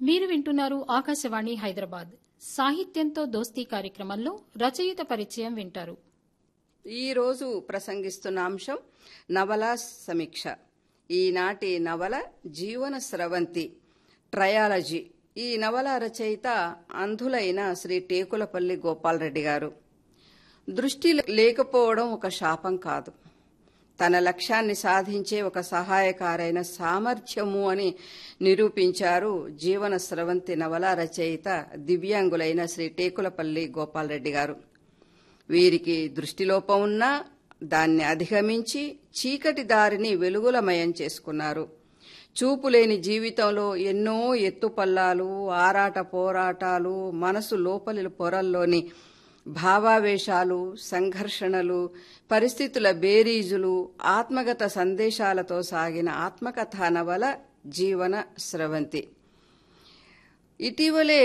మీరు వింటున్నారు ఆకాశవాణి హైదరాబాద్ సాహిత్యంతో దోస్తీ కార్యక్రమంలో రచయిత పరిచయం వింటారు ఈ రోజు ప్రసంగిస్తున్న అంశం నవల సమీక్ష ఈనాటి నవల జీవన స్రవంతి ట్రయాలజీ ఈ నవల రచయిత అంధులైన శ్రీ టేకులపల్లి గోపాలరెడ్డి గారు దృష్టి లేకపోవడం ఒక శాపం కాదు తన లక్ష్యాన్ని సాధించే ఒక సహాయకారైన సామర్థ్యము అని నిరూపించారు జీవన స్రవంతి నవల రచయిత దివ్యాంగులైన శ్రీ టేకులపల్లి గోపాలరెడ్డి గారు వీరికి దృష్టిలోపం ఉన్నా దాన్ని అధిగమించి చీకటి దారిని వెలుగులమయం చేసుకున్నారు చూపులేని జీవితంలో ఎన్నో ఎత్తుపల్లాలు ఆరాట పోరాటాలు మనసు లోపలి పొరల్లోని భావావేశాలు సంఘర్షణలు పరిస్థితుల బేరీజులు ఆత్మగత సందేశాలతో సాగిన ఆత్మకథా నవల జీవన స్రవంతి ఇటీవలే